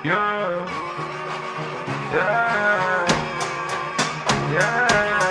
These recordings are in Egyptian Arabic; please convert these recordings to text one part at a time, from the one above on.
Yeah. Yeah. Yeah.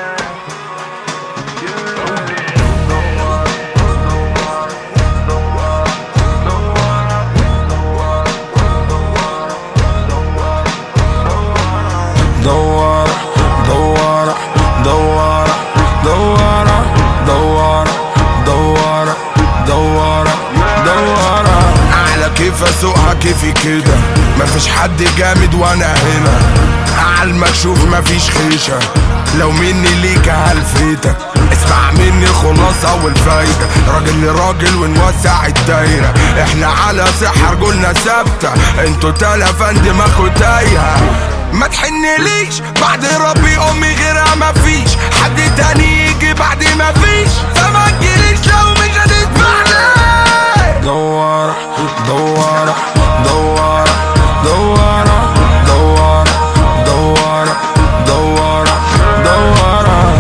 دوارة دوارة دوارة دوارة دوارة دوارة دوارة دوارة على كيف اسوقها كيفي كده مفيش حد جامد وانا هنا على المكشوف مفيش خيشة لو مني ليك هلفيتك اسمع مني الخلاصة والفايدة راجل لراجل ونوسع الدايرة احنا على صحة رجولنا ثابتة انتوا تلفان دماغكوا تايهة ما تحنليش بعد ربي امي غيرها مفيش حد تاني يجي بعد مفيش فما تجيليش لو مش هتدفعني دوارة دوارة دوارة دوارة دوارة دوارة دوارة دوارة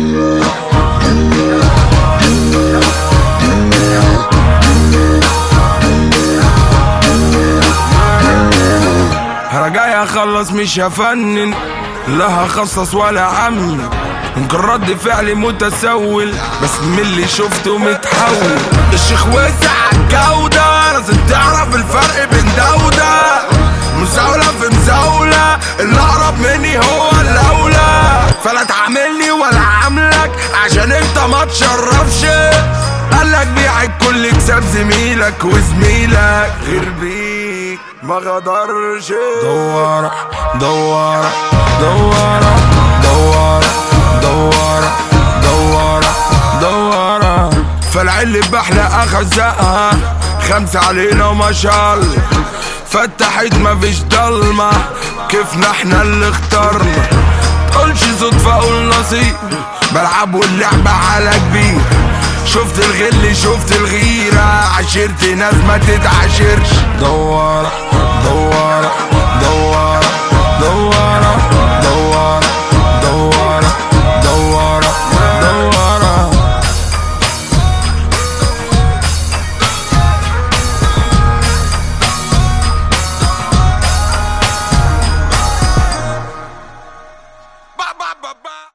انا جاي اخلص مش هفنن لا هخصص ولا عمي يمكن رد فعلي متسول بس من اللي شفته متحول الشيخ وسع الجودة لازم تعرف الفرق بين ده وده مزاولة في مزاولة اللي اقرب مني هو الاولى فلا تعاملني ولا عاملك عشان انت ما تشرفش قالك بيع الكل كسب زميلك وزميلك غير بيك ما غدرش دوارة دوارة دوارة دوارة دوارة دوارة دوارة فالعل بحلى اخزقها خمسة علينا وما شاء الله فتحت مفيش ضلمة كيفنا احنا اللي اخترنا قولش صدفة قول نصيب بلعب واللعبة على كبير شفت الغل شفت الغيرة عشرت ناس ما تتعاشرش دوارة دوارة دوارة